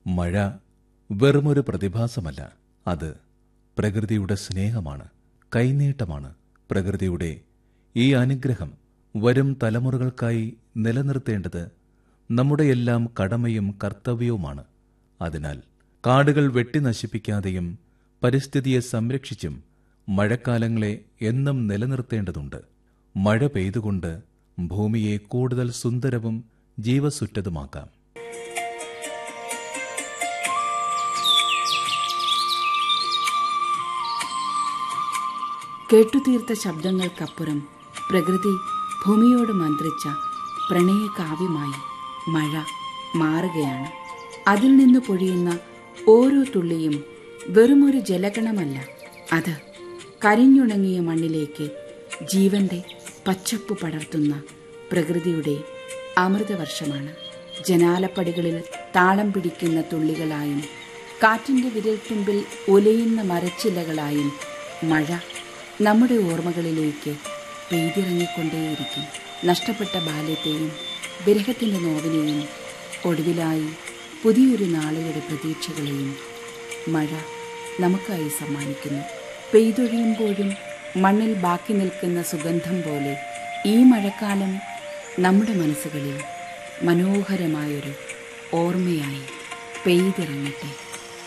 മഴ വെറുമൊരു പ്രതിഭാസമല്ല അത് പ്രകൃതിയുടെ സ്നേഹമാണ് കൈനീട്ടമാണ് പ്രകൃതിയുടെ ഈ അനുഗ്രഹം വരും തലമുറകൾക്കായി നിലനിർത്തേണ്ടത് നമ്മുടെയെല്ലാം കടമയും കർത്തവ്യവുമാണ് അതിനാൽ കാടുകൾ വെട്ടി നശിപ്പിക്കാതെയും പരിസ്ഥിതിയെ സംരക്ഷിച്ചും മഴക്കാലങ്ങളെ എന്നും നിലനിർത്തേണ്ടതുണ്ട് മഴ പെയ്തുകൊണ്ട് ഭൂമിയെ കൂടുതൽ സുന്ദരവും ജീവസുറ്റതുമാക്കാം കേട്ടുതീർത്ത ശബ്ദങ്ങൾക്കപ്പുറം പ്രകൃതി ഭൂമിയോട് മന്ത്രിച്ച പ്രണയകാവ്യമായി മഴ മാറുകയാണ് അതിൽ നിന്ന് പൊഴിയുന്ന ഓരോ തുള്ളിയും വെറുമൊരു ജലഗണമല്ല അത് കരിഞ്ഞുണങ്ങിയ മണ്ണിലേക്ക് ജീവന്റെ പച്ചപ്പ് പടർത്തുന്ന പ്രകൃതിയുടെ അമൃതവർഷമാണ് ജനാലപ്പടികളിൽ താളം പിടിക്കുന്ന തുള്ളികളായും കാറ്റിന്റെ വിരൽത്തുമ്പിൽ ഉലയുന്ന മരച്ചില്ലകളായും മഴ നമ്മുടെ ഓർമ്മകളിലേക്ക് പെയ്തിറങ്ങിക്കൊണ്ടേയിരിക്കും നഷ്ടപ്പെട്ട ബാല്യത്തെയും വിരഹത്തിന്റെ നോവിനെയും ഒടുവിലായി പുതിയൊരു നാളുകളുടെ പ്രതീക്ഷകളെയും മഴ നമുക്കായി സമ്മാനിക്കുന്നു പെയ്തൊഴിയുമ്പോഴും മണ്ണിൽ ബാക്കി നിൽക്കുന്ന സുഗന്ധം പോലെ ഈ മഴക്കാലം നമ്മുടെ മനസ്സുകളിൽ മനോഹരമായൊരു ഓർമ്മയായി പെയ്തിറങ്ങട്ടെ